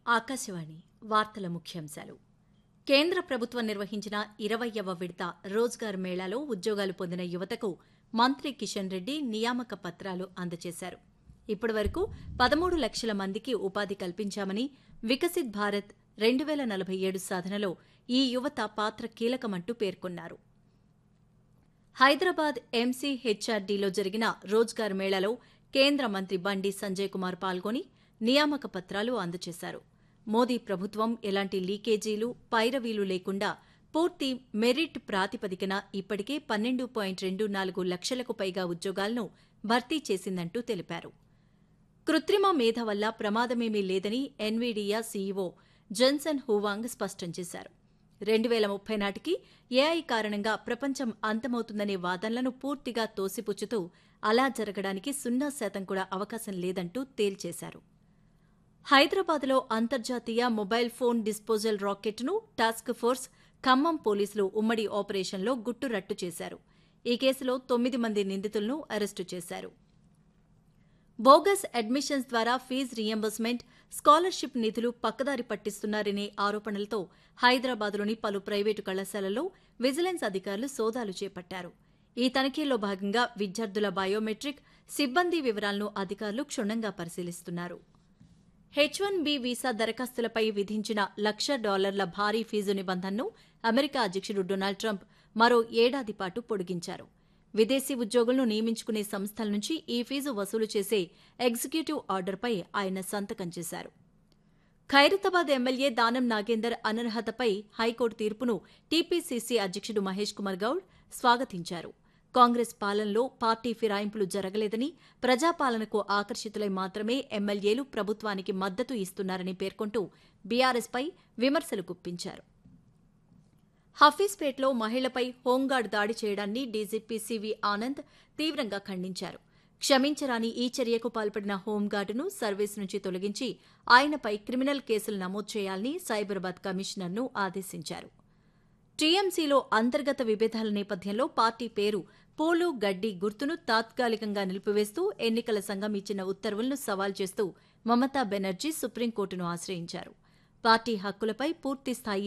ఆకాశవాణి వార్తల ముఖ్యాంశాలు కేంద్ర ప్రభుత్వం నిర్వహించిన ఇరవయ్యవ విడత రోజ్గార్ మేళాలో ఉద్యోగాలు పొందిన యువతకు మంత్రి కిషన్ రెడ్డి నియామక పత్రాలు అందజేశారు ఇప్పటివరకు పదమూడు లక్షల మందికి ఉపాధి కల్పించామని వికసిత్ భారత్ రెండు వేల నలభై ఏడు సాధనలో ఈ యువత పాత్ర కీలకమంటూ పేర్కొన్నారు హైదరాబాద్ ఎంసీహెచ్ఆర్డీలో జరిగిన రోజ్గార్ మేళాలో కేంద్ర మంత్రి బండి సంజయ్ కుమార్ పాల్గొని నియామక పత్రాలు అందజేశారు మోదీ ప్రభుత్వం ఎలాంటి లీకేజీలు పైరవీలు లేకుండా పూర్తి మెరిట్ ప్రాతిపదికన ఇప్పటికే పన్నెండు పాయింట్ రెండు నాలుగు లక్షలకు పైగా ఉద్యోగాలను భర్తీ చేసిందంటూ తెలిపారు కృత్రిమ మేధ వల్ల ప్రమాదమేమీ లేదని ఎన్వీడియా సీఈఓ జెన్సన్ హూవాంగ్ స్పష్టం చేశారు రెండు వేల ముప్పై నాటికి ఏఐ కారణంగా ప్రపంచం అంతమవుతుందనే వాదనలను పూర్తిగా తోసిపుచ్చుతూ అలా జరగడానికి సున్నా శాతం కూడా అవకాశం లేదంటూ తేల్చేశారు హైదరాబాద్లో అంతర్జాతీయ మొబైల్ ఫోన్ డిస్పోజల్ రాకెట్ను టాస్క్ ఫోర్స్ ఖమ్మం పోలీసులు ఉమ్మడి ఆపరేషన్లో గుట్టురట్టు చేశారు ఈ కేసులో తొమ్మిది మంది నిందితులను అరెస్టు చేశారు బోగస్ అడ్మిషన్స్ ద్వారా ఫీజు రియంబర్స్మెంట్ స్కాలర్షిప్ నిధులు పక్కదారి పట్టిస్తున్నారనే ఆరోపణలతో హైదరాబాద్లోని పలు ప్రైవేటు కళాశాలల్లో విజిలెన్స్ అధికారులు సోదాలు చేపట్టారు ఈ తనిఖీల్లో భాగంగా విద్యార్థుల బయోమెట్రిక్ సిబ్బంది వివరాలను అధికారులు క్షుణ్ణంగా పరిశీలిస్తున్నారు హెచ్ వన్ బి వీసా దరఖాస్తులపై విధించిన లక్ష డాలర్ల భారీ ఫీజు నిబంధనను అమెరికా అధ్యక్షుడు డొనాల్డ్ ట్రంప్ మరో ఏడాది పాటు పొడిగించారు విదేశీ ఉద్యోగులను నియమించుకునే సంస్థల నుంచి ఈ ఫీజు వసూలు చేసే ఎగ్జిక్యూటివ్ ఆర్డర్పై ఆయన సంతకం చేశారు ఖైరతాబాద్ ఎమ్మెల్యే దానం నాగేందర్ అనర్హతపై హైకోర్టు తీర్పును టీపీసీసీ అధ్యక్షుడు మహేష్ కుమార్ గౌడ్ స్వాగతించారు కాంగ్రెస్ పాలనలో పార్టీ ఫిరాయింపులు జరగలేదని ప్రజాపాలనకు ఆకర్షితులై మాత్రమే ఎమ్మెల్యేలు ప్రభుత్వానికి మద్దతు ఇస్తున్నారని పేర్కొంటూ బీఆర్ఎస్పై విమర్శలు గుప్పించారు హఫీజ్పేట్లో మహిళపై హోంగార్డ్ దాడి చేయడాన్ని డీజీపీ సివి ఆనంద్ తీవ్రంగా ఖండించారు క్షమించరాని ఈ చర్యకు పాల్పడిన హోంగార్డును సర్వీస్ నుంచి తొలగించి ఆయనపై క్రిమినల్ కేసులు నమోదు చేయాలని సైబరాబాద్ కమిషనర్ను ఆదేశించారు టీఎంసీలో అంతర్గత విభేదాల నేపథ్యంలో పార్టీ పేరు పూలు గడ్డి గుర్తును తాత్కాలికంగా నిలిపివేస్తూ ఎన్నికల సంఘం ఇచ్చిన ఉత్తర్వులను సవాల్ చేస్తూ మమతా బెనర్జీ సుప్రీంకోర్టును ఆశ్రయించారు పార్టీ హక్కులపై పూర్తిస్థాయి